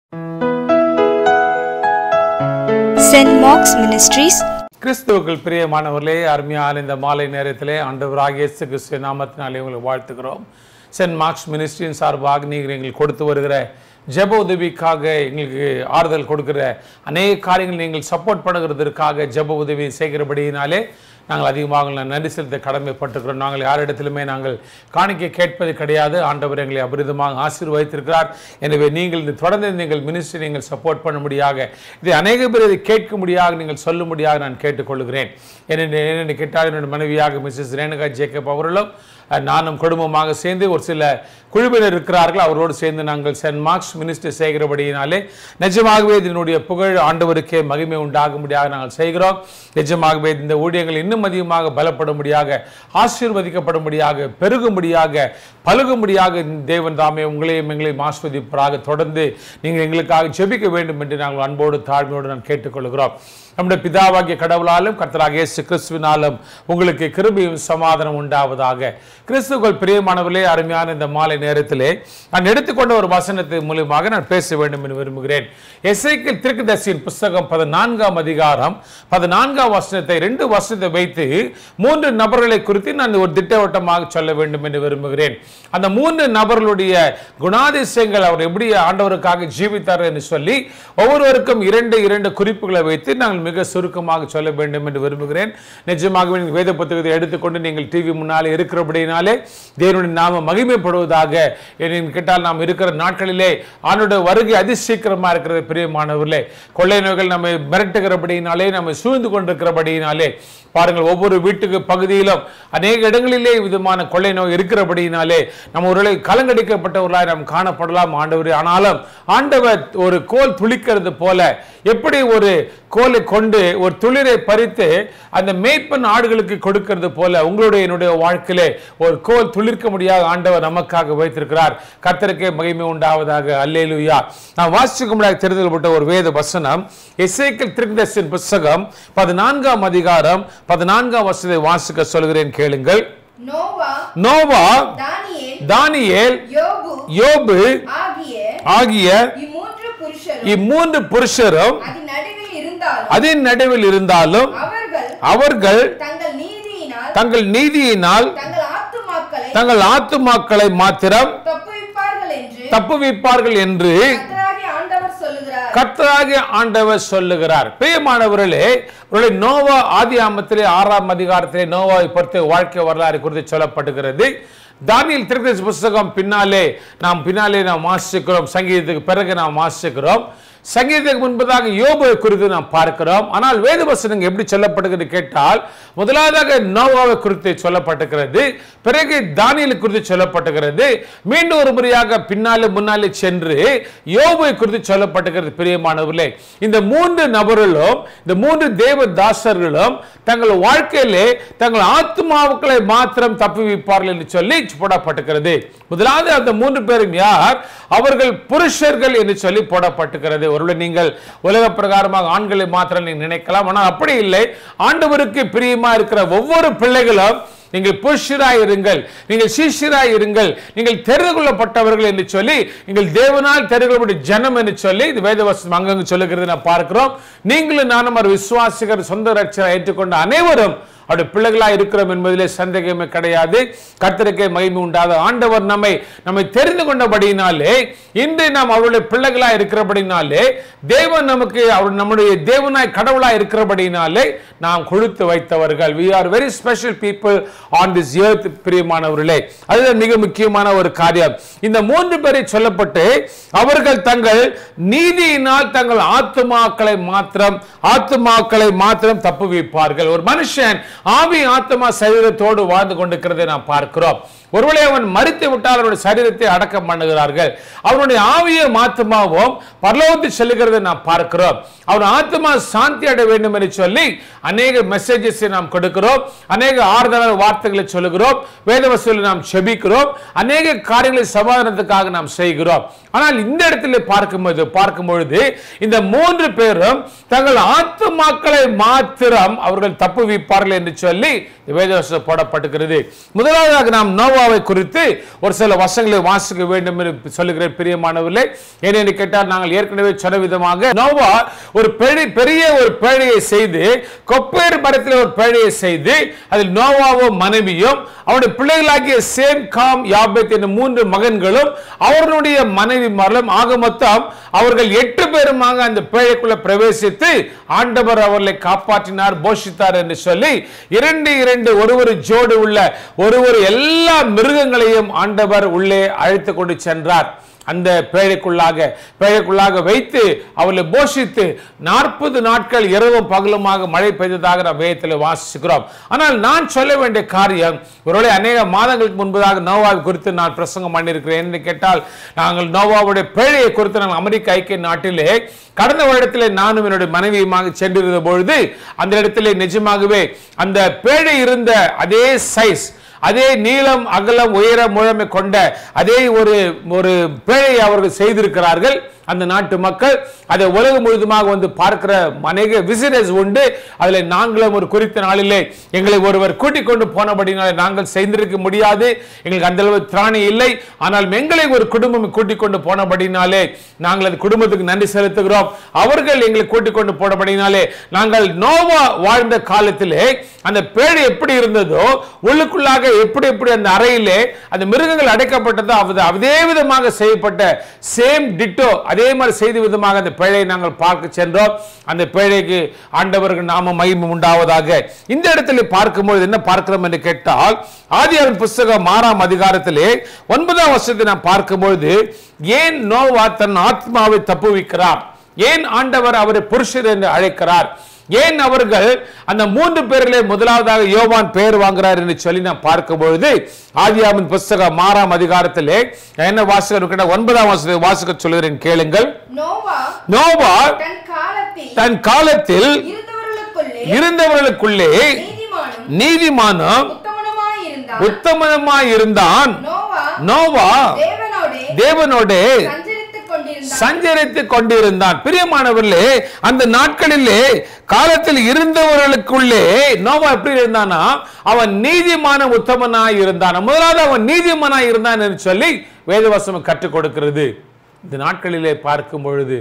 St. Mark's Ministries, கிறிஸ்துவுக்குள் பிரியமானவர்களே அருமையான இந்த மாலை நேரத்திலே ஆண்டவராகிய இயேசு கிறிஸ்துவின் நாமத்தினாலே உங்களை வாழ்த்துகிறோம் சென்ட் மார்க்ஸ் மினிஸ்ட்ரியின் சார்பாக நீங்கள் எங்களுக்கு கொடுத்து வருகிற ஜெப உதவிக்காக எங்களுக்கு ஆறுதல் கொடுக்கிற அநேக காரியங்கள் நீங்கள் சப்போர்ட் பண்ணுகிறதற்காக ஜெப உதவி செய்கிறபடியினாலே நாங்கள் அதிகமாக உங்களை நன்றி செலுத்த கடமைப்பட்டிருக்கிறோம் நாங்கள் யாரிடத்திலுமே நாங்கள் காணிக்க கேட்பது கிடையாது ஆண்டவர் எங்களை அபரிதமாக ஆசீர்வதித்திருக்கிறார் எனவே நீங்கள் இந்த தொடர்ந்து நீங்கள் மினிஸ்ட்ரி நீங்கள் சப்போர்ட் பண்ணும்படியாக இதை அநேக பேர் இதை கேட்கும்படியாக நீங்கள் சொல்லும்படியாக நான் கேட்டுக்கொள்கிறேன் என்னென்ன என்னென்ன கேட்டால் என்னுடைய மனைவியாக மிஸ்ஸஸ் ரேணுகா ஜேக்கப் அவர்களும் அஹ், நானும் குடும்பமாக சேர்ந்து ஒரு சில குழுவினர் இருக்கிறார்கள் அவரோடு சேர்ந்து நாங்கள் சென்ட் மார்க்ஸ் மினிஸ்டர் செய்கிறபடியினாலே நிஜமாகவே இதனுடைய புகழ் ஆண்டவருக்கே மகிமை உண்டாகும்படியாக நாங்கள் செய்கிறோம் நிஜமாகவே இந்த ஊழியங்கள் இன்னும் அதிகமாக பலப்படும்படியாக ஆசீர்வதிக்கப்படும்படியாக பெருகும்படியாக பழுகும்படியாக தேவன் தாமே உங்களையும் எங்களையும் ஆஸ்வதிப்பராக தொடர்ந்து நீங்கள் எங்களுக்காக ஜெபிக்க வேண்டும் என்று நாங்கள் அன்போடு தாழ்மையோடு நான் கேட்டுக்கொள்கிறோம் நம்முடைய பிதாவாகிய கடவுளாலும் கர்த்தராக இயேசு கிறிஸ்துவினாலும் உங்களுக்கு கிருபையும் சமாதானம் உண்டாவதாக கிறிஸ்துக்கள் பிரியமானவர்களே அருமையான இந்த மாலை நேரத்திலே நான் எடுத்துக்கொண்ட ஒரு வசனத்தின் மூலியமாக நான் பேச வேண்டும் என்று விரும்புகிறேன் எஸ்ஐக்கில் திருக்குதர்சியின் புஸ்தகம் பதினான்காம் அதிகாரம் பதினான்காம் வசனத்தை ரெண்டு வசனத்தை வைத்து மூன்று நபர்களை குறித்து நான் ஒரு திட்டவட்டமாக சொல்ல வேண்டும் என்று விரும்புகிறேன் அந்த மூன்று நபர்களுடைய குணாதிசயங்கள் அவர் எப்படி ஆண்டவருக்காக ஜீவித்தார் என்று சொல்லி ஒவ்வொருவருக்கும் இரண்டு இரண்டு குறிப்புகளை வைத்து நாங்கள் மிக சுருக்கமாக சொல்ல வேண்டும் என்று விரும்புகிறேன் நிஜமாகவே நீங்கள் வேத புத்தகத்தை எடுத்துக்கொண்டு நீங்கள் டிவி முன்னாலே இருக்கிறபடினாலே தேவனுடைய நாம மகிமைப்படுவதாக என்று கேட்டால் நாம் இருக்கிற நாட்களிலே ஆண்டோட வருகை அதிசீக்கிரமா இருக்கிறது பிரியமானவர்களே கொள்ளை நோய்கள் நம்மை மிரட்டுகிறபடினாலே நம்மை சூழ்ந்து கொண்டிருக்கிறபடினாலே பாருங்கள் ஒவ்வொரு வீட்டுக்கு பகுதியிலும் அநேக இடங்களிலே விதமான கொள்ளை நோய் இருக்கிறபடினாலே நம்ம ஒருவேளை கலங்கடிக்கப்பட்டவர்களாய் நாம் காணப்படலாம் ஆண்டவர் ஆனாலும் ஆண்டவர் ஒரு கோல் துளிக்கிறது போல எப்படி ஒரு கோலை கொண்டு ஒரு துளிரை பறித்து அந்த மேய்ப்பன் ஆடுகளுக்கு கொடுக்கிறது போல உங்களுடைய என்னுடைய வாழ்க்கையிலே ஒரு கோல் துளிர்க்க முடியாத ஆண்டவர் நமக்காக வைத்திருக்கிறார் கர்த்தருக்கே மகிமை உண்டாவதாக அல்லேலுயா நான் வாசிக்க முடியாத தெரிந்துகப்பட்ட ஒரு வேத வசனம் எசேக்கியல் திருக்கதர்சின் புஸ்தகம் பதினான்காம் அதிகாரம் பதினான்காம் வசனத்தை வாசிக்க சொல்கிறேன் கேளுங்கள் நோவா நோவா தானியேல் தானியேல் யோபு யோபு ஆகிய ஆகிய இம்மூன்று புருஷரும் இம்மூன்று புருஷரும் அதன் நடுவில் இருந்தாலும் அதன் நடுவில் இருந்தாலும் அவர்கள் அவர்கள் தங்கள் நீதியினால் தங்கள் நீதியினால் தங்கள் ஆத்துமாக்களை தங்கள் ஆத்துமாக்களை மாத்திரம் தப்புவிப்பார்கள் என்று தப்புவிப்பார்கள் என்று கர்த்தராகிய ஆண்டவர் சொல்லுகிறார் கர்த்தராகிய ஆண்டவர் சொல்லுகிறார் பிரியமானவர்களே அவருடைய நோவா ஆதி ஆமத்திலே ஆறாம் அதிகாரத்திலே நோவாவை பொறுத்த வாழ்க்கை வரலாறு குறித்து சொல்லப்படுகிறது தானியல் திருக்கதர்சி புஸ்தகம் பின்னாலே நாம் பின்னாலே நாம் வாசிக்கிறோம் சங்கீதத்துக்கு பிறகு நாம் வாசிக்கிறோம் சங்கீதத்துக்கு முன்பதாக யோபுவை குறித்து நாம் பார்க்கிறோம் ஆனால் வேத வசனங்கள் எப்படி சொல்லப்படுகிறது கேட்டால் முதலாவதாக நோவாவை குறித்து சொல்லப்பட்டிருக்கிறது பிறகு தானியலை குறித்து சொல்லப்பட்டிருக்கிறது மீண்டும் ஒரு முறையாக பின்னாலே முன்னாலே சென்று யோபுவை குறித்து சொல்லப்பட்டிருக்கிறது பிரியமானவர்களே இந்த மூன்று நபர்களும் இந்த மூன்று தேவ தாசர்களும் தங்கள் வாழ்க்கையிலே தங்கள் ஆத்மாவுக்களை மாத்திரம் தப்புவிப்பார்கள் என்று சொல்லி போடப்பட்டிருக்கிறது முதலாவது அந்த மூன்று பேரும் யார் அவர்கள் புருஷர்கள் என்று சொல்லி போடப்பட்டிருக்கிறது ஒருவேளை நீங்கள் உலக பிரகாரமாக ஆண்களை மாத்திரம் நீங்கள் நினைக்கலாம் ஆனால் அப்படி இல்லை ஆண்டவருக்கு பிரியமா இருக்கிற ஒவ்வொரு பிள்ளைகளும் நீங்கள் புருஷராய் இருங்கள் நீங்கள் சிஷ்யராய் இருங்கள் நீங்கள் தெரிந்து கொள்ளப்பட்டவர்கள் என்று சொல்லி நீங்கள் தேவனால் தெரிந்து கொள்ளப்பட்ட ஜனம் என்று சொல்லி இது வேதவசம் அங்கங்கு சொல்லுகிறது நான் பார்க்கிறோம் நீங்களும் நானும் ஒரு விசுவாசிகர் சொந்த ரட்சரை ஏற்றுக்கொண்ட அனைவரும் அவருடைய பிள்ளைகளாக இருக்கிறோம் என்பதிலே சந்தேகமே கிடையாது கர்த்தருக்கே மகிமை உண்டாத ஆண்டவர் நம்மை நம்மை தெரிந்து கொண்டபடியினாலே இன்று நாம் அவருடைய பிள்ளைகளாக இருக்கிறபடினாலே தேவன் நமக்கு அவர் நம்முடைய தேவனாய் கடவுளாய் இருக்கிறபடினாலே நாம் கொடுத்து வைத்தவர்கள் we are very special people on this earth பிரியமானவர்களே அதுதான் மிக முக்கியமான ஒரு காரியம் இந்த மூன்று பேரை சொல்லப்பட்டு அவர்கள் தங்கள் நீதியினால் தங்கள் ஆத்துமாக்களை மாத்திரம் ஆத்துமாக்களை மாத்திரம் தப்புவிப்பார்கள் ஒரு மனுஷன் ஆவி ஆத்மா சரீரத்தோடு வாழ்ந்து கொண்டிருக்கிறதை நாம் பார்க்கிறோம் ஒருவேளை அவன் மறித்து விட்டால் அவனுடைய சரீரத்தை அடக்கம் பண்ணுகிறார்கள் அவனுடைய ஆவியும் ஆத்மாவும் பரலோகத்தில் செல்லுகிறதை நாம் பார்க்கிறோம் அவன் ஆத்மா சாந்தி அடைய வேண்டும் என்று சொல்லி அநேக மெசேஜஸ் நாம் கொடுக்கிறோம் அநேக ஆறுதலான வார்த்தைகளை சொல்லுகிறோம் வேதவசூலில் நாம் செபிக்கிறோம் அநேக காரியங்களை சமாதானத்துக்காக நாம் செய்கிறோம் ஆனால் இந்த இடத்துல பார்க்கும்போது பார்க்கும் பொழுது இந்த மூன்று பேரும் தங்கள் ஆத்துமாக்களை மாத்திரம் அவர்கள் தப்புவிப்பார்கள் என்று சொல்லி வேதவசம் போடப்பட்டிருக்கிறது முதலாவதாக நாம் நோவா நோவாவை குறித்து ஒரு சில வசங்களை வாசிக்க வேண்டும் என்று சொல்லுகிறேன் பிரியமானவர்களே ஏனென்று கேட்டால் நாங்கள் ஏற்கனவே சொன்ன விதமாக நோவா ஒரு பெரிய பெரிய ஒரு பேழையை செய்து கொப்பேறு மரத்தில் ஒரு பேழையை செய்து அதில் நோவாவும் மனைவியும் அவருடைய பிள்ளைகளாகிய சேம் காம் யாபேத் என்ற மூன்று மகன்களும் அவர்களுடைய மனைவிமார்களும் ஆக மொத்தம் அவர்கள் எட்டு பேருமாக அந்த பேழைக்குள்ள பிரவேசித்து ஆண்டவர் அவர்களை காப்பாற்றினார் போஷித்தார் என்று சொல்லி இரண்டு இரண்டு ஒரு ஒரு ஜோடு உள்ள ஒரு ஒரு எல்லா மிருகங்களையும் ஆண்டவர் உள்ளே அழைத்து கொண்டு சென்றார் அந்த பேழைக்குள்ளாக பேழைக்குள்ளாக வைத்து அவளை போஷித்து நாற்பது நாட்கள் இரவும் பகலுமாக மழை பெய்ததாக நாம் வேதத்தில் வாசிக்கிறோம் ஆனால் நான் சொல்ல வேண்டிய காரியம் ஒருவேளை அநேக மாதங்களுக்கு முன்பதாக நோவாவை குறித்து நான் பிரசங்கம் பண்ணியிருக்கிறேன் என்று கேட்டால் நாங்கள் நோவாவுடைய பேழையை குறித்து நாங்கள் அமெரிக்க ஐக்கிய நாட்டிலே கடந்த வருடத்திலே நானும் என்னுடைய மனைவியுமாக சென்றிருந்த பொழுது அந்த இடத்திலே நிஜமாகவே அந்த பேழை இருந்த அதே சைஸ் அதே நீளம் அகலம் உயரம் முழமை கொண்ட அதே ஒரு ஒரு பேழையை அவர்கள் செய்திருக்கிறார்கள் அந்த நாட்டு மக்கள் அதை உலகம் முழுதுமாக வந்து பார்க்கிற அநேக விசிட்டர்ஸ் உண்டு அதில் நாங்களும் ஒரு குறித்த நாளிலே எங்களை ஒருவர் கூட்டிக் கொண்டு போனபடினாலே நாங்கள் செய்திருக்க முடியாது எங்களுக்கு அந்த அளவு திராணி இல்லை ஆனால் எங்களை ஒரு குடும்பம் கூட்டிக் கொண்டு போனபடினாலே நாங்கள் அது குடும்பத்துக்கு நன்றி செலுத்துகிறோம் அவர்கள் எங்களை கூட்டிக் கொண்டு போனபடினாலே நாங்கள் நோவா வாழ்ந்த காலத்திலே அந்த பேழை எப்படி இருந்ததோ உள்ளுக்குள்ளாக எப்படி எப்படி அந்த அறையிலே அந்த மிருகங்கள் அடைக்கப்பட்டதோ அது அதே விதமாக செய்யப்பட்ட சேம் டிட்டோ அதே மாதிரி செய்த விதமாக அந்த பேழையை நாங்கள் பார்க்க சென்றோம் அந்த பேழைக்கு ஆண்டவர்கள் நாம மகிமை உண்டாவதாக இந்த இடத்துல பார்க்கும்போது என்ன பார்க்கிறோம் என்று கேட்டால் ஆதியாவின் புஸ்தகம் ஆறாம் அதிகாரத்திலே ஒன்பதாம் வருஷத்தை நாம் பார்க்கும்பொழுது ஏன் நோவா தன் ஆத்மாவை தப்புவிக்கிறார் ஏன் ஆண்டவர் அவரை புருஷர் என்று அழைக்கிறார் ஏன் அவர்கள் அந்த மூன்று பேரிலே முதலாவதாக யோவான் பெயர் வாங்குறார் என்று சொல்லி நான் பார்க்கும் பொழுது ஆதியாமின் புஸ்தகம் ஆறாம் அதிகாரத்திலே என்ன வாசகர் ஒன்பதாம் வாசகத்தை வாசிக்க சொல்கிறேன் கேளுங்கள் நோவா நோவா தன் காலத்தில் தன் காலத்தில் இருந்தவர்களுக்குள்ளே இருந்தவர்களுக்குள்ளே நீதிமானும் நீதிமானும் உத்தமனுமாய் இருந்தான் உத்தமனமாய் இருந்தான் நோவா நோவா தேவனோடே தேவனோடே சஞ்சரித்துக் கொண்டிருந்தான் சஞ்சரித்துக் கொண்டிருந்தான் பிரியமானவர்களே அந்த நாட்களிலே காலத்தில் இருந்தவர்களுக்குள்ளே நோவா எப்படி இருந்தானா அவன் நீதிமான உத்தமனாய் இருந்தான் முதலாவது அவன் நீதிமானாய் இருந்தான் என்று சொல்லி வேதவசம் கற்றுக் கொடுக்கிறது இந்த நாட்களிலே பார்க்கும் பொழுது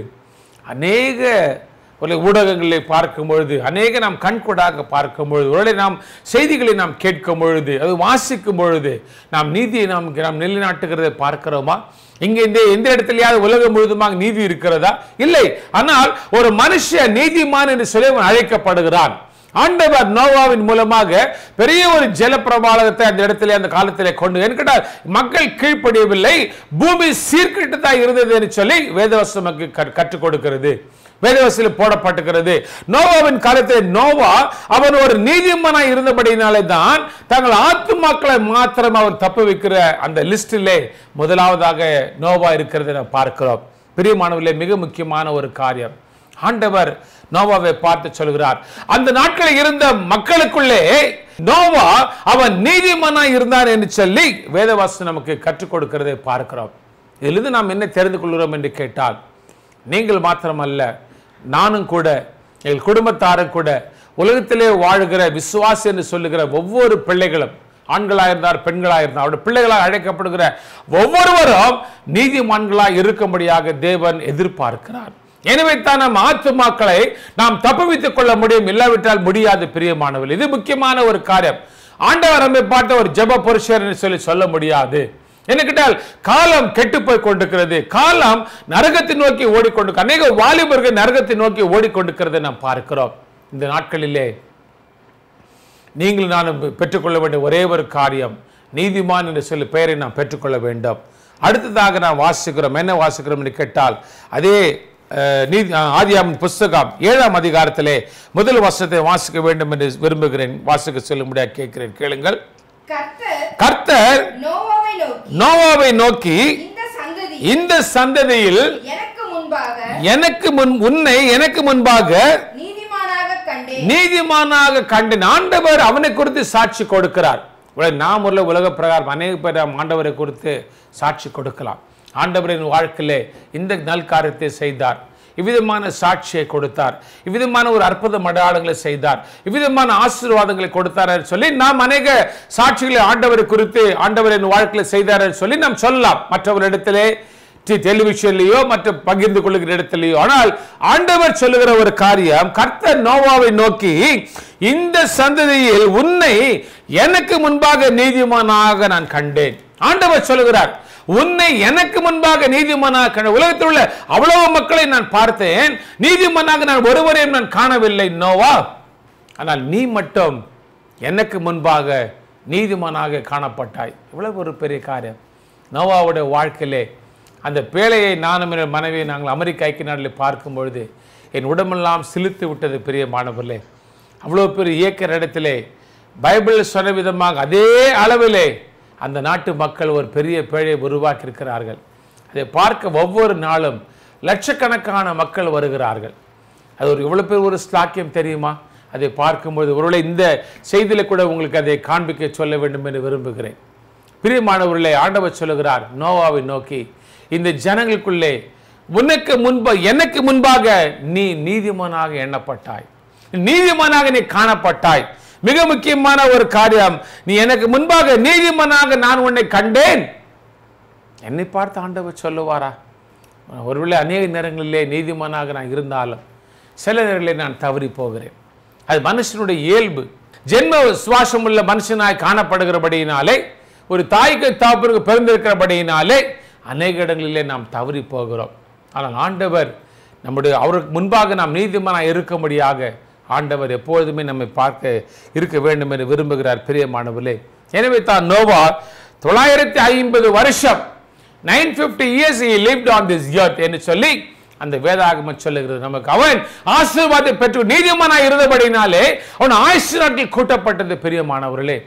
அநேக ஒரு ஊடகங்களை பார்க்கும் பொழுது அநேக நாம் கண்கூடாக பார்க்கும் பொழுது ஒருவேளை நாம் செய்திகளை நாம் கேட்கும் பொழுது அது வாசிக்கும் பொழுது நாம் நீதியை நாம் நாம் நிலைநாட்டுகிறதை பார்க்கிறோமா இங்க இந்த எந்த இடத்துலயாவது உலகம் முழுதுமாக நீதி இருக்கிறதா இல்லை ஆனால் ஒரு மனுஷன் நீதிமான் என்று சொல்லி அவன் அழைக்கப்படுகிறான் ஆண்டவர் நோவாவின் மூலமாக பெரிய ஒரு ஜல பிரபாலகத்தை அந்த இடத்திலே அந்த காலத்திலே கொண்டு என்கிட்டார் மக்கள் கீழ்ப்படியவில்லை பூமி சீர்கிட்டதா இருந்தது என்று சொல்லி வேதவசம் நமக்கு கற்- கற்றுக் கொடுக்கிறது வேதவசத்தில் போடப்பட்டிருக்கிறது நோவாவின் காலத்தில் நோவா அவன் ஒரு நீதிமனாய் இருந்தபடினாலே தான் தங்கள் ஆத்துமாக்களை மாத்திரம் அவர் தப்பு வைக்கிற அந்த லிஸ்டிலே முதலாவதாக நோவா இருக்கிறதை நாம் பார்க்கிறோம் பிரியமானவர்களே மிக முக்கியமான ஒரு காரியம் ஆண்டவர் நோவாவை பார்த்து சொல்கிறார் அந்த நாட்களில் இருந்த மக்களுக்குள்ளே நோவா அவன் நீதிமனாய் இருந்தான் என்று சொல்லி வேதவாசம் நமக்கு கற்றுக் கொடுக்கிறதை பார்க்கிறோம் இதிலிருந்து நாம் என்ன தெரிந்து கொள்கிறோம் என்று கேட்டால் நீங்கள் மாத்திரமல்ல நானும் கூட எங்கள் குடும்பத்தாரும் கூட உலகத்திலே வாழுகிற விசுவாசி என்று சொல்லுகிற ஒவ்வொரு பிள்ளைகளும் ஆண்களாக இருந்தார் பெண்களாக இருந்தார் அவருடைய பிள்ளைகளாக அழைக்கப்படுகிற ஒவ்வொருவரும் நீதிமான்களாக இருக்கும்படியாக தேவன் எதிர்பார்க்கிறார் எனவே தான் நம் ஆத்துமாக்களை நாம் தப்புவித்துக் கொள்ள முடியும் இல்லாவிட்டால் முடியாது பிரியமானவர்கள் இது முக்கியமான ஒரு காரியம் ஆண்டவர் நம்மை பார்த்த ஒரு ஜெப புருஷர் என்று சொல்லி சொல்ல முடியாது என்ன கேட்டால் காலம் கெட்டு போய் கொண்டிருக்கிறது காலம் நரகத்தை நோக்கி ஓடிக்கொண்டு அநேக வாலிபர்கள் நரகத்தை நோக்கி ஓடிக்கொண்டிருக்கிறதை நாம் பார்க்கிறோம் இந்த நாட்களிலே நீங்கள் நானும் பெற்றுக்கொள்ள வேண்டிய ஒரே ஒரு காரியம் நீதிமான் என்று சொல்லி பெயரை நாம் பெற்றுக்கொள்ள வேண்டும் அடுத்ததாக நாம் வாசிக்கிறோம் என்ன வாசிக்கிறோம் என்று கேட்டால் அதே அஹ், நீதி அஹ், ஆதியாமின் புஸ்தகம் ஏழாம் அதிகாரத்திலே முதல் வசனத்தை வாசிக்க வேண்டும் என்று விரும்புகிறேன் வாசிக்க சொல்லும்படியாக கேட்கிறேன் கேளுங்கள் கர்த்தர் கர்த்தர் நோவாவை நோக்கி நோவாவை நோக்கி இந்த சந்ததி இந்த சந்ததியில் எனக்கு முன்பாக எனக்கு முன் உன்னை எனக்கு முன்பாக நீதிமானாக கண்டேன் நீதிமானாக கண்டேன் ஆண்டவர் அவனை குறித்து சாட்சி கொடுக்கிறார் உலக நாம் உள்ள உலக பிரகாரம் அநேக பேர் நாம் ஆண்டவரை குறித்து சாட்சி கொடுக்கலாம் ஆண்டவரின் வாழ்க்கையிலே இந்த நல் காரியத்தை செய்தார் இவ்விதமான சாட்சியை கொடுத்தார் இவ்விதமான ஒரு அற்புத அடையாளங்களை செய்தார் இவ்விதமான ஆசீர்வாதங்களை கொடுத்தார் என்று சொல்லி நாம் அநேக சாட்சிகளை ஆண்டவரை குறித்து ஆண்டவர் என் வாழ்க்கையில் செய்தார் என்று சொல்லி நாம் சொல்லலாம் மற்றவரிடத்திலே டி- டெலிவிஷன்லயோ மற்ற பகிர்ந்து கொள்ளுகிற இடத்திலேயோ ஆனால் ஆண்டவர் சொல்லுகிற ஒரு காரியம் கர்த்தர் நோவாவை நோக்கி இந்த சந்ததியில் உன்னை எனக்கு முன்பாக நீதிமானாக நான் கண்டேன் ஆண்டவர் சொல்லுகிறார் உன்னை எனக்கு முன்பாக நீதிமானாக கண்ட உலகத்தில் உள்ள அவ்வளவு மக்களை நான் பார்த்தேன் நீதிமானாக நான் ஒருவரையும் நான் காணவில்லை நோவா ஆனால் நீ மட்டும் எனக்கு முன்பாக நீதிமானாக காணப்பட்டாய் இவ்வளவு ஒரு பெரிய காரியம் நோவாவுடைய வாழ்க்கையிலே அந்த பேழையை நானும் என் மனைவியை நாங்கள் அமெரிக்க ஐக்கிய நாட்டில் பார்க்கும் பொழுது என் உடம்பெல்லாம் சிலிர்த்து விட்டது பெரிய மாணவர்களே அவ்வளோ பெரிய இயக்கிற இடத்திலே பைபிள் சொன்ன விதமாக அதே அளவிலே அந்த நாட்டு மக்கள் ஒரு பெரிய பேழையை உருவாக்கி இருக்கிறார்கள் அதை பார்க்க ஒவ்வொரு நாளும் லட்சக்கணக்கான மக்கள் வருகிறார்கள் அது ஒரு இவ்வளவு பேர் ஒரு ஸ்லாக்கியம் தெரியுமா அதை பார்க்கும்போது ஒருவேளை இந்த செய்தியில் கூட உங்களுக்கு அதை காண்பிக்க சொல்ல வேண்டும் என்று விரும்புகிறேன் பிரியமானவர்களே ஆண்டவர் சொல்லுகிறார் நோவாவை நோக்கி இந்த ஜனங்களுக்குள்ளே உனக்கு முன்பா எனக்கு முன்பாக நீ நீதிமானாக எண்ணப்பட்டாய் நீதிமானாக நீ காணப்பட்டாய் மிக முக்கியமான ஒரு காரியம் நீ எனக்கு முன்பாக நீதிமானாக நான் உன்னை கண்டேன் என்னை பார்த்து ஆண்டவர் சொல்லுவாரா ஒருவேளை அநேக நேரங்களிலே நீதிமானாக நான் இருந்தாலும் சில நேரங்களில் நான் தவறி போகிறேன் அது மனுஷனுடைய இயல்பு ஜென்ம சுவாசம் உள்ள மனுஷனாய் காணப்படுகிறபடியினாலே ஒரு தாய்க்கு தாப்பிற்கு பிறந்திருக்கிறபடியினாலே அநேக இடங்களிலே நாம் தவறி போகிறோம் ஆனால் ஆண்டவர் நம்முடைய அவருக்கு முன்பாக நாம் நீதிமானாக இருக்கும்படியாக ஆண்டவர் எப்பொழுதுமே நம்மை பார்க்க இருக்க வேண்டும் என்று விரும்புகிறார் பிரியமானவர்களே எனவே தான் நோவா தொள்ளாயிரத்தி ஐம்பது வருஷம் nine fifty years he lived on this earth என்று சொல்லி அந்த வேதாகமம் சொல்லுகிறது நமக்கு அவன் ஆசீர்வாதத்தை பெற்று நீதிமானாய் இருந்தபடினாலே அவன் ஆயுசு நாட்டில் கூட்டப்பட்டது பிரியமானவர்களே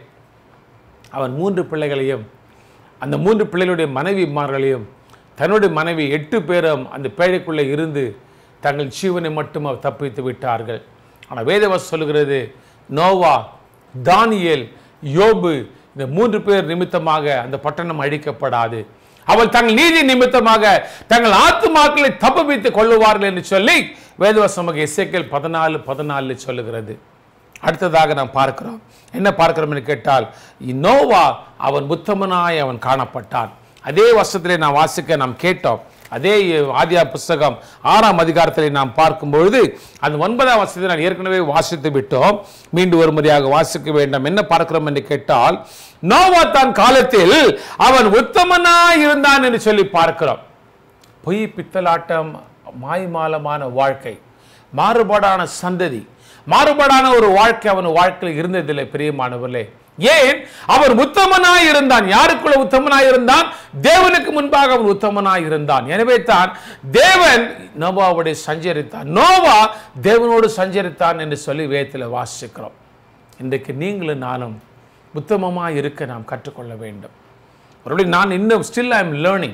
அவன் மூன்று பிள்ளைகளையும் அந்த மூன்று பிள்ளைகளுடைய மனைவிமார்களையும் தன்னுடைய மனைவி எட்டு பேரும் அந்த பேழைக்குள்ளே இருந்து தங்கள் ஜீவனை மட்டும் அவர் தப்பித்து விட்டார்கள் ஆனால் வேதவஸ் சொல்லுகிறது நோவா தானியேல் யோபு இந்த மூன்று பேர் நிமித்தமாக அந்த பட்டணம் அழிக்கப்படாது அவள் தங்கள் நீதி நிமித்தமாக தங்கள் ஆத்துமாக்களை தப்புவித்துக் கொள்ளுவார்கள் என்று சொல்லி வேதவசமாக இசைக்கல் பதினாலு பதினாலு சொல்லுகிறது அடுத்ததாக நாம் பார்க்கிறோம் என்ன பார்க்கிறோம் என்று கேட்டால் நோவா அவன் உத்தமனாய் அவன் காணப்பட்டான் அதே வருஷத்திலே நாம் வாசிக்க நாம் கேட்டோம் அதே ஆதியா புஸ்தகம் ஆறாம் அதிகாரத்திலே நாம் பார்க்கும் பொழுது அந்த ஒன்பதாம் வருஷத்தை நான் ஏற்கனவே வாசித்து விட்டோம் மீண்டும் ஒரு முறையாக வாசிக்க வேண்டாம் என்ன பார்க்கிறோம் என்று கேட்டால் நோவா தான் காலத்தில் அவன் உத்தமனாய் இருந்தான் என்று சொல்லி பார்க்கிறோம் பொய் பித்தலாட்டம் மாய்மாலமான வாழ்க்கை மாறுபாடான சந்ததி மாறுபாடான ஒரு வாழ்க்கை அவன் வாழ்க்கையில் இருந்ததில்லை பிரியமானவர்களே ஏன் அவன் உத்தமனாய் இருந்தான் யாருக்குள்ள உத்தமனாய் இருந்தான் தேவனுக்கு முன்பாக அவன் உத்தமனாய் இருந்தான் எனவே தான் தேவன் நோவாவுடைய சஞ்சரித்தான் நோவா தேவனோடு சஞ்சரித்தான் என்று சொல்லி வேதத்தில் வாசிக்கிறோம் இன்றைக்கு நீங்களும் நானும் உத்தமமாய் இருக்க நாம் கற்றுக்கொள்ள வேண்டும் ஒருவேளை நான் இன்னும் ஸ்டில் ஐ எம் லேர்னிங்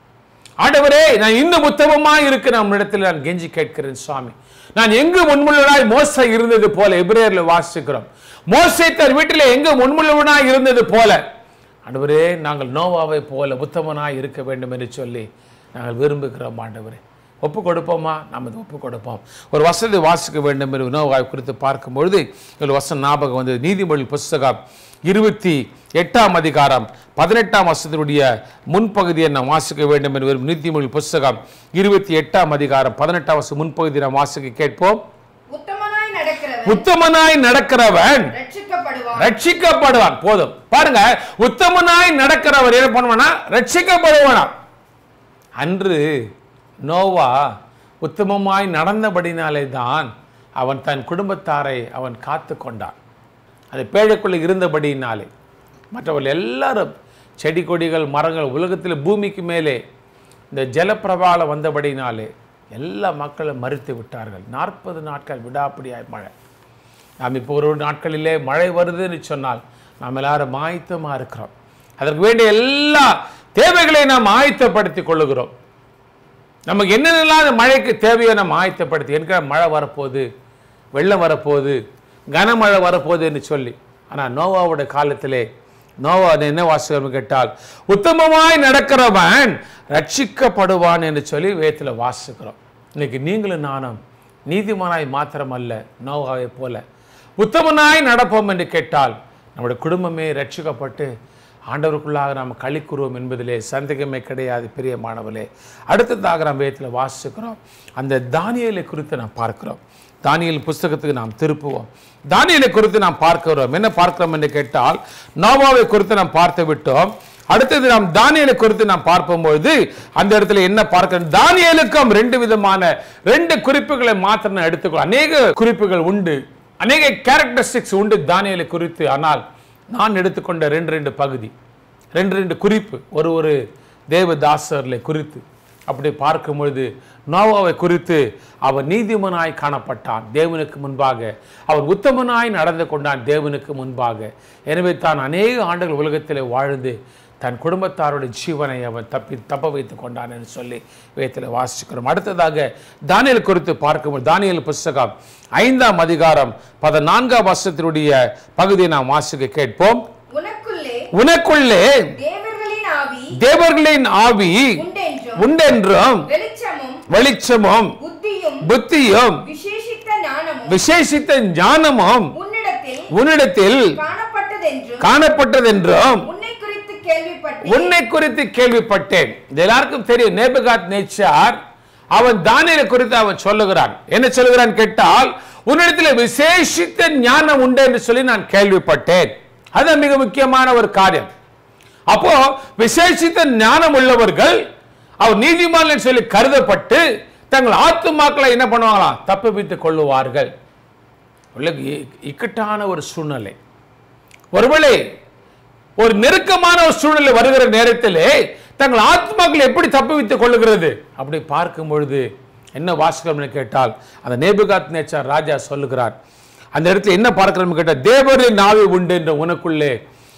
ஆண்டவரே நான் இன்னும் உத்தமமாய் இருக்க நம் இடத்தில் நான் கெஞ்சி கேட்கிறேன் சுவாமி நான் எங்கு முன்முள்ளவனாய் மோச இருந்தது போல எபிரேயர்ல வாசிக்கிறோம் மோசே தன் வீட்டில் எங்கு முன்முள்ளவனாய் இருந்தது போல ஆண்டவரே நாங்கள் நோவாவை போல உத்தமனாய் இருக்க வேண்டும் என்று சொல்லி நாங்கள் விரும்புகிறோம் ஆண்டவரே ஒப்பு கொடுப்போமா நாம் இதை ஒப்பு கொடுப்போம் ஒரு வசதி வாசிக்க வேண்டும் என்று நோவாவை குறித்து பார்க்கும்பொழுது ஒரு வசனம் ஞாபகம் வந்து நீதிமொழி புஸ்தகம் இருபத்தி எட்டாம் அதிகாரம் பதினெட்டாம் வசதியுடைய முன்பகுதியை நாம் வாசிக்க வேண்டும் என்று விரும்பும் நீதிமொழி புஸ்தகம் இருபத்தி எட்டாம் அதிகாரம் பதினெட்டாம் வசதி முன்பகுதியை நாம் வாசிக்க கேட்போம் உத்தமனாய் நடக்கிறவன் உத்தமனாய் நடக்கிறவன் ரட்சிக்கப்படுவான் ரட்சிக்கப்படுவான் போதும் பாருங்க உத்தமனாய் நடக்கிறவர் என்ன பண்ணுவானா ரட்சிக்கப்படுவானா அன்று நோவா உத்தமமாய் நடந்தபடினாலே தான் அவன் தன் குடும்பத்தாரை அவன் காத்து கொண்டான் அது பேழைக்குள்ளே இருந்தபடியினாலே மற்றவர்கள் எல்லாரும் செடி கொடிகள் மரங்கள் உலகத்தில் பூமிக்கு மேலே இந்த ஜலப்பிரபாலம் வந்தபடினாலே எல்லா மக்களும் மறித்து விட்டார்கள் நாற்பது நாட்கள் விடாப்பிடியாய் மழை நாம் இப்போ ஒரு நாட்களிலே மழை வருதுன்னு சொன்னால் நாம் எல்லாரும் ஆயத்தமாக இருக்கிறோம் அதற்கு வேண்டிய எல்லா தேவைகளையும் நாம் ஆயத்தப்படுத்திக் கொள்ளுகிறோம் நமக்கு என்னென்னலாம் அந்த மழைக்கு தேவையோ நம்ம ஆயத்தப்படுத்தி என்கிற மழை வரப்போகுது வெள்ளம் வரப்போகுது கனமழை வரப்போகுது என்று சொல்லி ஆனால் நோவாவோட காலத்திலே நோவா என்ன வாசகம் கேட்டால் உத்தமமாய் நடக்கிறவன் ரட்சிக்கப்படுவான் என்று சொல்லி வேதத்தில் வாசிக்கிறோம் இன்னைக்கு நீங்களும் நானும் நீதிமானாய் மாத்திரமல்ல நோவாவை போல உத்தமனாய் நடப்போம் என்று கேட்டால் நம்முடைய குடும்பமே ரட்சிக்கப்பட்டு ஆண்டவருக்குள்ளாக நாம் களி கூறுவோம் என்பதிலே சந்தேகமே கிடையாது பிரியமானவர்களே அடுத்ததாக நாம் வேதத்தில் வாசிக்கிறோம் அந்த தானியலை குறித்து நாம் பார்க்கிறோம் தானியல் புஸ்தகத்துக்கு நாம் திருப்புவோம் தானியலை குறித்து நாம் பார்க்கிறோம் என்ன பார்க்கிறோம் என்று கேட்டால் நோவாவை குறித்து நாம் பார்த்து விட்டோம் அடுத்தது நாம் தானியலை குறித்து நாம் பார்க்கும்பொழுது அந்த இடத்துல என்ன பார்க்கிறோம் தானியலுக்கும் ரெண்டு விதமான ரெண்டு குறிப்புகளை மாத்திரம் நான் எடுத்துக்கோ அநேக குறிப்புகள் உண்டு அநேக கேரக்டரிஸ்டிக்ஸ் உண்டு தானியலை குறித்து ஆனால் நான் எடுத்துக்கொண்ட ரெண்டு ரெண்டு பகுதி ரெண்டு ரெண்டு குறிப்பு ஒரு ஒரு தேவதாசர்களை குறித்து அப்படி பார்க்கும் பொழுது நோவாவை குறித்து அவன் நீதிமனாய் காணப்பட்டான் தேவனுக்கு முன்பாக அவன் உத்தமனாய் நடந்து கொண்டான் தேவனுக்கு முன்பாக எனவே தான் அநேக ஆண்டுகள் உலகத்திலே வாழ்ந்து தன் குடும்பத்தாருடைய ஜீவனை அவன் தப்பி தப்ப வைத்துக் கொண்டான் என்று சொல்லி வேதத்தில் வாசிக்கிறோம் அடுத்ததாக தானியல் குறித்து பார்க்கும்போது தானியல் புஸ்தகம் ஐந்தாம் அதிகாரம் பதினான்காம் வருஷத்தினுடைய பகுதியை நாம் வாசிக்க கேட்போம் உனக்குள்ளே உனக்குள்ளே தேவர்களின் ஆவி தேவர்களின் ஆவி உண்டென்றும் உண்டென்றும் வெளிச்சமும் வெளிச்சமும் புத்தியும் புத்தியும் விசேஷித்த ஞானமும் விசேஷித்த ஞானமும் உன்னிடத்தில் உன்னிடத்தில் காணப்பட்டதென்றும் காணப்பட்டதென்றும் உன்னை குறித்து கேள்விப்பட்டு உன்னை குறித்து கேள்விப்பட்டேன் இது எல்லாருக்கும் தெரியும் நேபுகாத் நேச்சார் அவன் தானியலை குறித்து அவன் சொல்லுகிறான் என்ன சொல்லுகிறான் கேட்டால் உன்னிடத்தில் விசேஷித்த ஞானம் உண்டு என்று சொல்லி நான் கேள்விப்பட்டேன் அது மிக முக்கியமான ஒரு காரியம் அப்போ விசேஷித்த ஞானம் உள்ளவர்கள் அவர் நீதிமான் சொல்லி கருதப்பட்டு தங்கள் ஆத்துமாக்களை என்ன பண்ணுவாங்களாம் தப்புவித்துக் கொள்ளுவார்கள் உள்ள இ- இக்கட்டான ஒரு சூழ்நிலை ஒருவேளை ஒரு நெருக்கமான ஒரு சூழ்நிலை வருகிற நேரத்திலே தங்கள் ஆத்மாக்களை எப்படி தப்புவித்துக் கொள்ளுகிறது அப்படி பார்க்கும் பொழுது என்ன வாசகம்னு கேட்டால் அந்த நேபுகாத் நேச்சார் ராஜா சொல்லுகிறார் அந்த இடத்துல என்ன பார்க்கிறோம்னு கேட்டால் தேவரின் நாவி உண்டு என்ற உனக்குள்ளே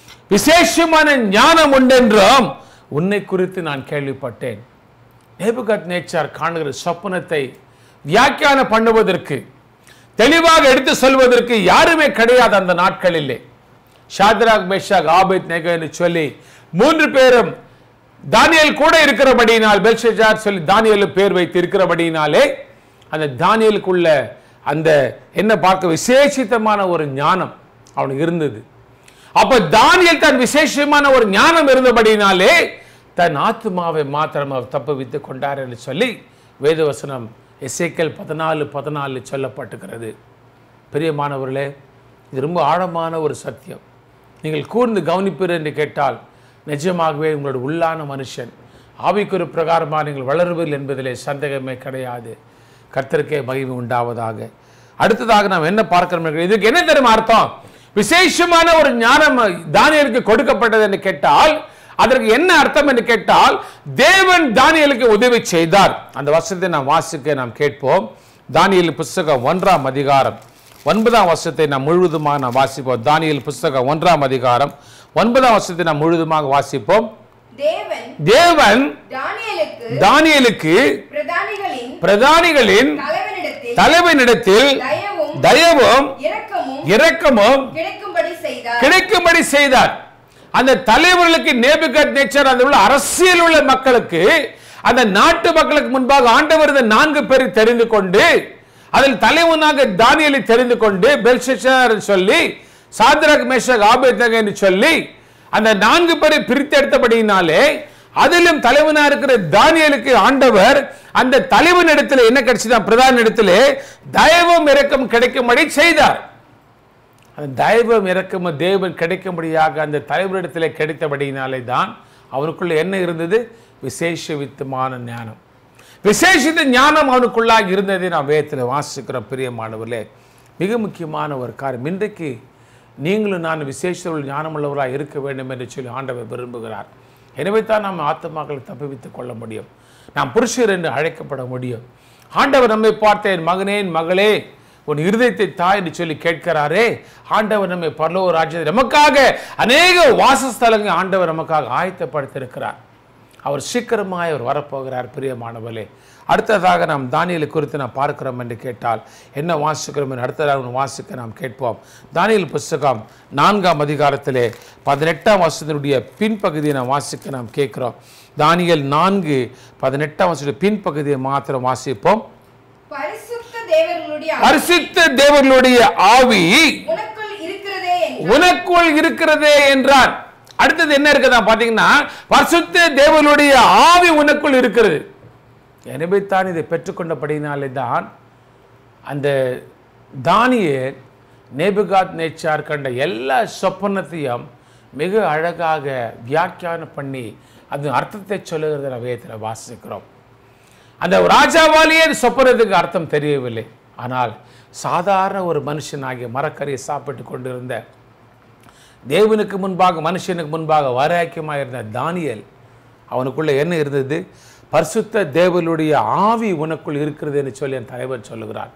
விசேஷமான ஞானம் உண்டு என்றும் உன்னை குறித்து நான் கேள்விப்பட்டேன் நேபுகாத் நேச்சார் காணுகிற சொப்பனத்தை வியாக்கியானம் பண்ணுவதற்கு தெளிவாக எடுத்து சொல்வதற்கு யாருமே கிடையாது அந்த நாட்களிலே ஷாத்ராக் மேஷாக் ஆபேத் நேகோ என்று சொல்லி மூன்று பேரும் தானியேல் கூட இருக்கிறபடியினால் பெல்ஷஜார் சொல்லி தானியேலு பேர் வைத்து இருக்கிறபடியினாலே அந்த தானியலுக்குள்ள அந்த என்ன பார்க்க விசேஷித்தமான ஒரு ஞானம் அவனுக்கு இருந்தது அப்ப தானியேல் தன் விசேஷமான ஒரு ஞானம் இருந்தபடியினாலே தன் ஆத்மாவை மாத்திரம் அவர் தப்புவித்துக் கொண்டார் என்று சொல்லி வேதவசனம் எசேக்கல் பதினாலு பதினாலு சொல்லப்பட்டுகிறது பிரியமானவர்களே இது ரொம்ப ஆழமான ஒரு சத்தியம் நீங்கள் கூர்ந்து கவனிப்பீர் என்று கேட்டால் நிஜமாகவே உங்களோட உள்ளான மனுஷன் ஆவிக்குறு பிரகாரமாக நீங்கள் வளருவீர்கள் என்பதிலே சந்தேகமே கிடையாது கர்த்தருக்கே மகிமை உண்டாவதாக அடுத்ததாக நாம் என்ன பார்க்கிறோம் என்று- இதுக்கு என்ன தெரியுமா அர்த்தம் விசேஷமான ஒரு ஞானம் தானியலுக்கு கொடுக்கப்பட்டது என்று கேட்டால் அதற்கு என்ன அர்த்தம் என்று கேட்டால் தேவன் தானியலுக்கு உதவி செய்தார் அந்த வசனத்தை நாம் வாசிக்க நாம் கேட்போம் தானியல் புஸ்தகம் ஒன்றாம் அதிகாரம் ஒன்பதாம் வருஷத்தை நாம் முழுவதுமாக நாம் வாசிப்போம் தானியல் புஸ்தகம் ஒன்றாம் அதிகாரம் ஒன்பதாம் வருஷத்தை நாம் முழுவதுமாக வாசிப்போம் தேவன் தேவன் தானியேலுக்கு தானியலுக்கு பிரதானிகளின் பிரதானிகளின் தலைவனிடத்தில் தலைவனிடத்தில் தயவும் தயவும் இரக்கமும் இரக்கமும் கிடைக்கும்படி செய்தார் கிடைக்கும்படி செய்தார் அந்த தலைவர்களுக்கு நேபுகத் நேச்சர் அந்த உள்ள அரசியல் உள்ள மக்களுக்கு அந்த நாட்டு மக்களுக்கு முன்பாக ஆண்டவர் இந்த நான்கு பேரை தெரிந்து கொண்டு அதில் தலைவனாக தானியலை தெரிந்து கொண்டு பெல்ஷார் சொல்லி சாத்ராக் மேஷக் ஆபேத்நேகோ என்று சொல்லி அந்த நான்கு பேரை பிரித்தெடுத்தபடியினாலே அதிலும் தலைவனா இருக்கிற தானியலுக்கு ஆண்டவர் அந்த தலைவனிடத்தில் என்ன கிடைச்சதா பிரதான இடத்திலே தயவும் இரக்கம் கிடைக்கும்படி செய்தார் அந்த தயவம் இறக்கும் தேவன் கிடைக்கும்படியாக அந்த தலைவரிடத்தில் கிடைத்தபடியினாலே தான் அவனுக்குள்ள என்ன இருந்தது விசேஷ வித்தமான ஞானம் விசேஷித்த ஞானம் அவனுக்குள்ளாக இருந்ததை நாம் வேதத்தில் வாசிக்கிறோம் பிரியமானவர்களே மிக முக்கியமான ஒரு காரியம் இன்றைக்கு நீங்களும் நான் விசேஷ ஞானமுள்ளவராக இருக்க வேண்டும் என்று சொல்லி ஆண்டவர் விரும்புகிறார் எனவே தான் நாம் ஆத்மாக்களை தப்புவித்துக் கொள்ள முடியும் நாம் புருஷர் என்று அழைக்கப்பட முடியும் ஆண்டவர் நம்மை பார்த்த என் மகனே என் மகளே உன் இருதயத்தை தாய் என்று சொல்லி கேட்கிறாரே ஆண்டவர் நம்மை பரலோக ராஜ்யத்தை நமக்காக அநேக வாசஸ்தலங்கள் ஆண்டவர் நமக்காக ஆயத்தப்படுத்தியிருக்கிறார் அவர் சீக்கிரமாய் அவர் வரப்போகிறார் பிரியமானவர்களே அடுத்ததாக நாம் தானியலை குறித்து நாம் பார்க்கிறோம் என்று கேட்டால் என்ன வாசிக்கிறோம் என்று அடுத்ததாக நாம் வாசிக்க நாம் கேட்போம் தானியல் புஸ்தகம் நான்காம் அதிகாரத்திலே பதினெட்டாம் வருஷத்தினுடைய பின்பகுதியை நாம் வாசிக்க நாம் கேட்கிறோம் தானியல் நான்கு பதினெட்டாம் வருஷத்துடைய பின்பகுதியை மாத்திரம் வாசிப்போம் தேவர்களுடைய ஆவி பரிசுத்த தேவர்களுடைய ஆவி உனக்குள் இருக்கிறதே என்று உனக்குள் இருக்கிறதே என்றான் அடுத்தது என்ன இருக்குதா பாத்தீங்கன்னா பரிசுத்த தேவனுடைய ஆவி உனக்குள் இருக்கிறது எனவே தான் இதை பெற்றுக்கொண்டபடினாலே தான் அந்த தானியேல் நேபுகாத் நேச்சார் கண்ட எல்லா சொப்பனத்தையும் மிக அழகாக வியாக்கியானம் பண்ணி அது அர்த்தத்தை சொல்லுகிறத நம்ம வேதத்தில் வாசிக்கிறோம் அந்த ராஜாவாலேயே அந்த சொப்பனத்துக்கு அர்த்தம் தெரியவில்லை ஆனால் சாதாரண ஒரு மனுஷனாகிய மரக்கறியை சாப்பிட்டு கொண்டிருந்த தேவனுக்கு முன்பாக மனுஷனுக்கு முன்பாக வராக்கியமாக இருந்த தானியேல் அவனுக்குள்ள என்ன இருந்தது பரிசுத்த தேவனுடைய ஆவி உனக்குள் இருக்கிறது என்று சொல்லி என் தலைவர் சொல்லுகிறார்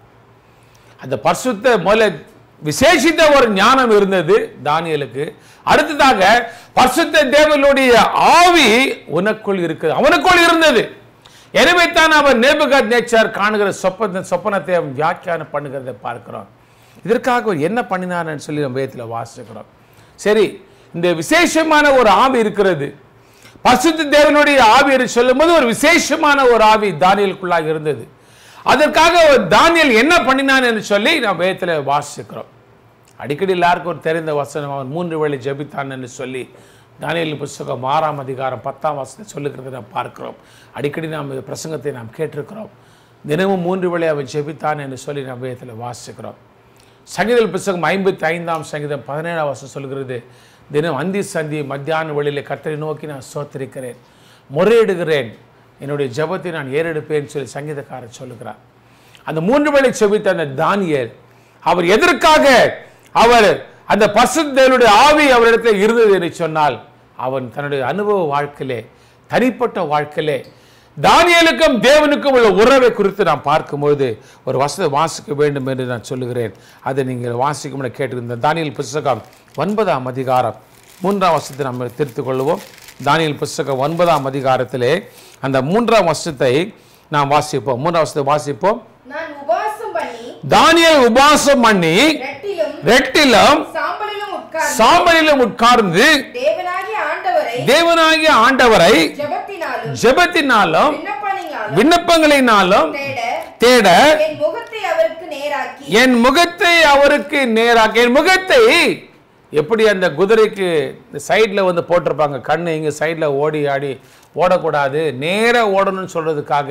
அந்த பரிசுத்த முதல்ல விசேஷித்த ஒரு ஞானம் இருந்தது தானியலுக்கு அடுத்ததாக பரிசுத்த தேவனுடைய ஆவி உனக்குள் இருக்குது அவனுக்குள் இருந்தது எனவே தான் அவன் நேபுகாத் நேச்சார் காணுகிற சொப்பன சொப்பனத்தை அவன் வியாக்கியானம் பண்ணுகிறதை பார்க்கிறோம் இதற்காக அவர் என்ன பண்ணினார்னு சொல்லி நம்ம வேதத்தில் வாசிக்கிறோம் சரி இந்த விசேஷமான ஒரு ஆவி இருக்கிறது பசுத்த தேவனுடைய ஆவி என்று சொல்லும்போது ஒரு விசேஷமான ஒரு ஆவி தானியலுக்குள்ளாக இருந்தது அதற்காக ஒரு தானியல் என்ன பண்ணினான் என்று சொல்லி நாம் வேதத்தில் வாசிக்கிறோம் அடிக்கடி எல்லாருக்கும் ஒரு தெரிந்த வசனம் அவன் மூன்று வேளை ஜெபித்தான் என்று சொல்லி தானியல் புஸ்தகம் ஆறாம் அதிகாரம் பத்தாம் வசனத்தை சொல்லுகிறதை நாம் பார்க்கிறோம் அடிக்கடி நாம் இந்த பிரசங்கத்தை நாம் கேட்டிருக்கிறோம் தினமும் மூன்று வேளை அவன் ஜெபித்தான் என்று சொல்லி நாம் வேதத்தில் வாசிக்கிறோம் சங்கீதல் புஸ்தகம் ஐம்பத்தி ஐந்தாம் சங்கீதம் பதினேழாம் வருஷம் சொல்கிறது தினம் அந்தி சந்தி மத்தியான வழியிலே கர்த்தரை நோக்கி நான் சோத்திருக்கிறேன் முறையிடுகிறேன் என்னுடைய ஜெபத்தை நான் ஏறெடுப்பேன் சொல்லி சங்கீதக்காரர் சொல்லுகிறார் அந்த மூன்று வேளை செபித்த அந்த தானியேல் அவர் எதற்காக அவர் அந்த பசுத்தேவனுடைய ஆவி அவரிடத்தில் இருந்தது என்று சொன்னால் அவன் தன்னுடைய அனுபவ வாழ்க்கையிலே தனிப்பட்ட வாழ்க்கையிலே தானியலுக்கும் தேவனுக்கும் உள்ள உறவை குறித்து நாம் பார்க்கும்பொழுது ஒரு வசதை வாசிக்க வேண்டும் என்று நான் சொல்லுகிறேன் அதை நீங்கள் வாசிக்கும் கேட்டிருந்த தானியல் புஸ்தகம் ஒன்பதாம் அதிகாரம் மூன்றாம் வசத்தை நம்ம திருத்திக் கொள்வோம் தானியல் புஸ்தகம் ஒன்பதாம் அதிகாரத்திலே அந்த மூன்றாம் வசத்தை நாம் வாசிப்போம் மூன்றாம் வசத்தை வாசிப்போம் நான் உபவாசம் பண்ணி தானியல் உபாசம் பண்ணி ரெட்டிலும் ரெட்டிலும் சாம்பலிலும் உட்கார்ந்து சாம்பலிலும் உட்கார்ந்து தேவனாகிய ஆண்டவரை தேவனாகிய ஆண்டவரை ஜெபத்தினாலும் ஜெபத்தினாலும் விண்ணப்பங்களினாலும் விண்ணப்பங்களினாலும் தேட தேட என் முகத்தை அவருக்கு நேராக்கி என் முகத்தை அவருக்கு நேராக என் முகத்தை எப்படி அந்த குதிரைக்கு சைடில் வந்து போட்டிருப்பாங்க கண்ணு இங்கே சைடில் ஓடி ஆடி ஓடக்கூடாது நேராக ஓடணும்னு சொல்கிறதுக்காக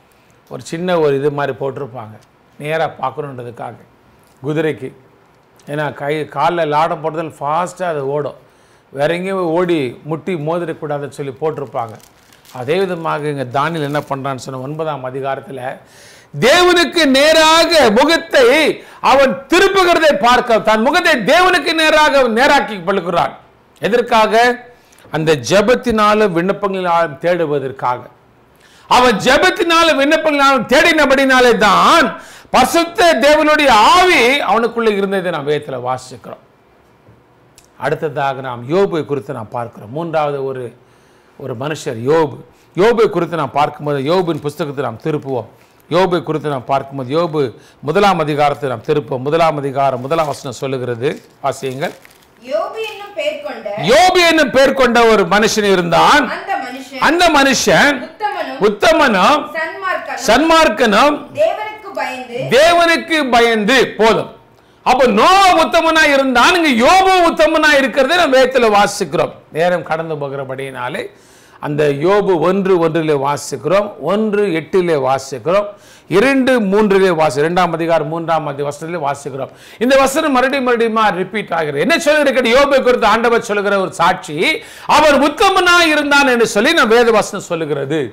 ஒரு சின்ன ஒரு இது மாதிரி போட்டிருப்பாங்க நேராக பார்க்கணுன்றதுக்காக குதிரைக்கு ஏன்னா கை காலில் லாடம் போடுறதுல ஃபாஸ்ட்டாக அது ஓடும் வேற எங்கேயும் ஓடி முட்டி மோதிடக்கூடாதுன்னு சொல்லி போட்டிருப்பாங்க அதே விதமாக இங்கே தானியல் என்ன பண்ணுறான்னு சொன்ன ஒன்பதாம் அதிகாரத்தில் தேவனுக்கு நேராக முகத்தை அவன் திருப்புகிறதை பார்க்க தன் முகத்தை தேவனுக்கு நேராக அவன் நேராக்கி பழுகிறான் எதற்காக அந்த ஜெபத்தினாலும் விண்ணப்பங்களினாலும் தேடுவதற்காக அவன் ஜெபத்தினாலும் விண்ணப்பங்களினாலும் தேடினபடினாலே தான் பசுத்த தேவனுடைய ஆவி அவனுக்குள்ள இருந்ததை நாம் வேதத்தில் வாசிக்கிறோம் அடுத்ததாக நாம் யோபை குறித்து நாம் பார்க்கிறோம் மூன்றாவது ஒரு ஒரு மனுஷர் யோபு யோபை குறித்து நாம் பார்க்கும்போது யோபின் புஸ்தகத்தை நாம் திருப்புவோம் யோபை குறித்து நாம் பார்க்கும்போது யோபு முதலாம் அதிகாரத்தை நாம் திருப்போம் முதலாம் அதிகாரம் முதலாம் வசனம் சொல்லுகிறது வாசியுங்கள் யோபு என்னும் பேர் கொண்ட யோபு என்னும் பேர் கொண்ட ஒரு மனுஷன் இருந்தான் அந்த மனுஷன் அந்த மனுஷன் உத்தமனும் உத்தமனும் சன்மார்க்கனும் சன்மார்க்கனும் தேவனுக்கு பயந்து தேவனுக்கு பயந்து போதும் அப்ப நோவா உத்தமனா இருந்தான் இங்க யோபு உத்தமனா இருக்கிறதை நம்ம வேதத்துல வாசிக்கிறோம் நேரம் கடந்து போகிறபடியினாலே அந்த யோபு ஒன்று ஒன்றிலே வாசிக்கிறோம் ஒன்று எட்டிலே வாசிக்கிறோம் இரண்டு மூன்றிலே வாசி இரண்டாம் அதிகாரம் மூன்றாம் அதி வசனத்திலே வாசிக்கிறோம் இந்த வசனம் மறுபடியும் மறுபடியுமா ரிப்பீட் ஆகிறது என்ன சொல்லுகிற யோபை குறித்து ஆண்டவர் சொல்லுகிற ஒரு சாட்சி அவர் உத்தமனா இருந்தான் என்று சொல்லி நம்ம வேத வசனம் சொல்லுகிறது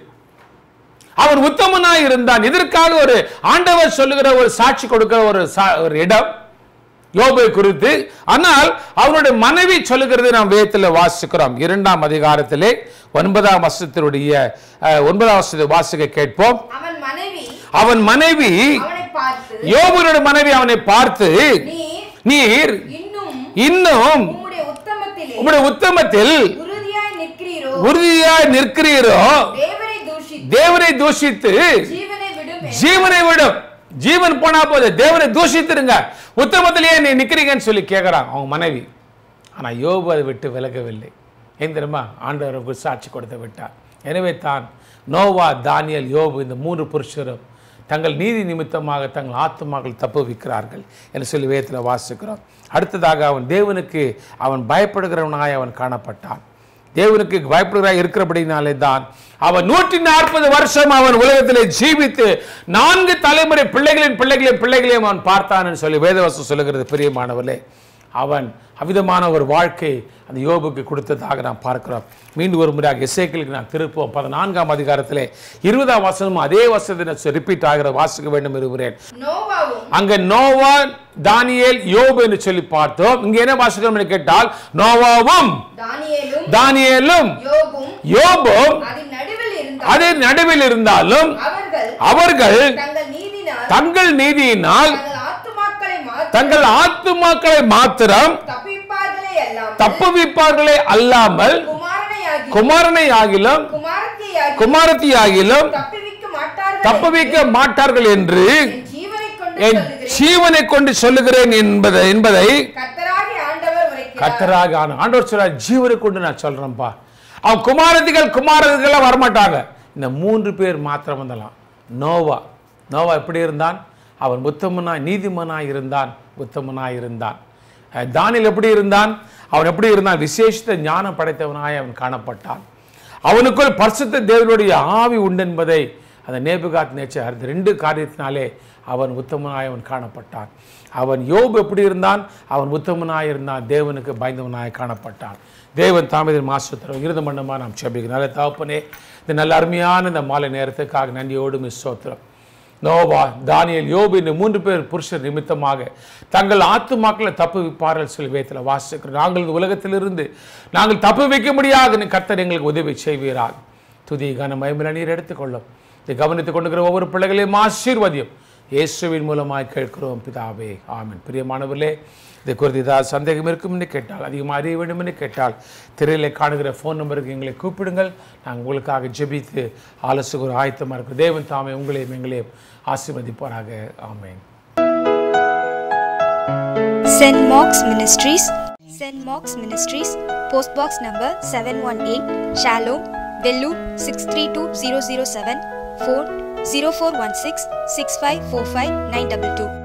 அவர் உத்தமனாய் இருந்தான் இதற்காக ஒரு ஆண்டவர் சொல்லுகிற ஒரு சாட்சி கொடுக்கிற ஒரு சா- ஒரு இடம் யோபை குறித்து ஆனால் அவருடைய மனைவி சொல்லுகிறது நாம் வேதத்தில் வாசிக்கிறோம் இரண்டாம் அதிகாரத்திலே ஒன்பதாம் வருஷத்தினுடைய அஹ், ஒன்பதாம் வருஷத்தை வாசிக்க கேட்போம் அவன் மனைவி அவன் மனைவி அவனை பார்த்து யோபுனுடைய மனைவி அவனை பார்த்து நீர் நீர் இன்னும் இன்னும் உம்முடைய உத்தமத்திலே உம்முடைய உத்தமத்தில் உறுதியாய் நிற்கிறீரோ உறுதியாய் நிற்கிறீரோ தேவனை தூஷித்து தேவனை தூஷித்து ஜீவனை விடும் என்று ஜீவனை விடும் ஜீவன் போனா போது தேவனை தூஷித்துருங்க உத்தமத்திலேயே நீ நிக்கிறீங்கன்னு சொல்லி கேட்குறான் அவங்க மனைவி ஆனா யோபு அதை விட்டு விலகவில்லை ஏன் தெரியுமா ஆண்டவருக்கு சாட்சி கொடுத்து விட்டார் எனவே தான் நோவா தானியல் யோபு இந்த மூன்று புருஷரும் தங்கள் நீதி நிமித்தமாக தங்கள் ஆத்துமாக்கள் தப்புவிக்கிறார்கள் என்று சொல்லி வேதத்தில் வாசிக்கிறோம் அடுத்ததாக அவன் தேவனுக்கு அவன் பயப்படுகிறவனாய் அவன் காணப்பட்டான் தேவனுக்கு பயப்படுகிறாய் இருக்கிறபடினாலே தான் அவன் நூற்றி நாற்பது வருஷம் அவன் உலகத்திலே ஜீவித்து நான்கு தலைமுறை பிள்ளைகளின் பிள்ளைகளின் பிள்ளைகளையும் அவன் பார்த்தான் சொல்லி வேதவசம் சொல்லுகிறது பிரியமானவர்களே அவன் அவிதமான ஒரு வாழ்க்கை அந்த யோபுக்கு கொடுத்ததாக நாம் பார்க்கிறோம் மீண்டும் ஒரு முறையாக இசைக்களுக்கு நான் திருப்போம் பதினான்காம் அதிகாரத்திலே இருபதாம் வசனமும் அதே வசனத்தை ரிப்பீட் ஆகிற வாசிக்க வேண்டும் விரும்புகிறேன் நோவாவும் அங்க நோவா தானியேல் யோபு என்று சொல்லி பார்த்தோம் இங்க என்ன வாசிக்கிறோம் என்று கேட்டால் நோவாவும் தானியேலும் தானியேலும் யோபும் யோபும் அதன் நடுவில் இருந்தார் அதே நடுவில் இருந்தாலும் அவர்கள் அவர்கள் தங்கள் நீதினால் தங்கள் நீதியினால் தங்கள் ஆத்துமாக்களை மாற்றி தங்கள் ஆத்துமாக்களை மாத்திரம் தப்பிப்பார்களே அல்லாமல் தப்புவிப்பார்களே அல்லாமல் குமாரனையாகி குமாரனை ஆகிலும் குமாரத்தியாகி குமாரத்தி ஆகிலும் தப்புவிக்க மாட்டார்கள் தப்புவிக்க மாட்டார்கள் என்று என் ஜீவனை கொண்டு என் சொல்லுகிறேன் ஜீவனை கொண்டு சொல்லுகிறேன் என்பதை என்பதை கர்த்தராகி ஆண்டவர் உரைக்கிறார் கத்தராக ஆன ஆண்டவர் சொல்றார் ஜீவனை கொண்டு நான் சொல்றேன்ப்பா அவன் குமாரதிகள் குமாரதிகள் வரமாட்டாங்க இந்த மூன்று பேர் மாத்திரம் வந்தலாம் நோவா நோவா எப்படி இருந்தான் அவன் உத்தமனாய் நீதிமனாய் இருந்தான் உத்தமனாய் இருந்தான் அஹ் தானியேல் எப்படி இருந்தான் அவன் எப்படி இருந்தான் விசேஷித்த ஞானம் படைத்தவனாய் அவன் காணப்பட்டான் அவனுக்குள் பரிசுத்த தேவனுடைய ஆவி உண்டு என்பதை அந்த நேபுகாத் நேச்சர் அந்த ரெண்டு காரியத்தினாலே அவன் உத்தமனாய் அவன் காணப்பட்டான் அவன் யோபு எப்படி இருந்தான் அவன் உத்தமனாய் இருந்தான் தேவனுக்கு பயந்தவனாய் காணப்பட்டான் தேவன் தாமதின் மாசத்திரம் இருந்த மண்டமா நாம் செபிக்கிறோம் நல்ல தகப்பனே இந்த நல்ல அருமையான இந்த மாலை நேரத்துக்காக நன்றியோடு மிஸ் சோத்திரம் நோவா தானியேல் யோபு இந்த மூன்று பேர் புருஷர் நிமித்தமாக தங்கள் ஆத்துமாக்களை தப்பு வைப்பார்கள் சொல்லி வேத்தில் வாசிக்கிறோம் நாங்கள் இந்த உலகத்திலிருந்து நாங்கள் தப்பு வைக்க முடியாது கர்த்தர் எங்களுக்கு உதவி செய்வீராக துதி கன மயமில நீர் எடுத்துக்கொள்ளும் இதை கவனித்துக் கொண்டுகிற ஒவ்வொரு பிள்ளைகளையும் ஆசீர்வதியும் இயேசுவின் மூலமாய் கேட்கிறோம் பிதாவே ஆமென் பிரியமானவர்களே இதை குறித்து ஏதாவது சந்தேகம் இருக்கும் என்று கேட்டால் அதிகமாக அறிய வேண்டும் என்று கேட்டால் திரையிலே காணுகிற ஃபோன் நம்பருக்கு எங்களை கூப்பிடுங்கள் நாங்கள் உங்களுக்காக ஜெபித்து ஆலோசகர் ஆயத்தமாக இருக்கிற தேவன் தாமே உங்களையும் எங்களையும் ஆசீர்வதிப்பாராக ஆமென் St. Mark's Ministries, St. Mark's Ministries, Post Box number 718, Shalom, Vellore 632007, phone 0416 6545 922.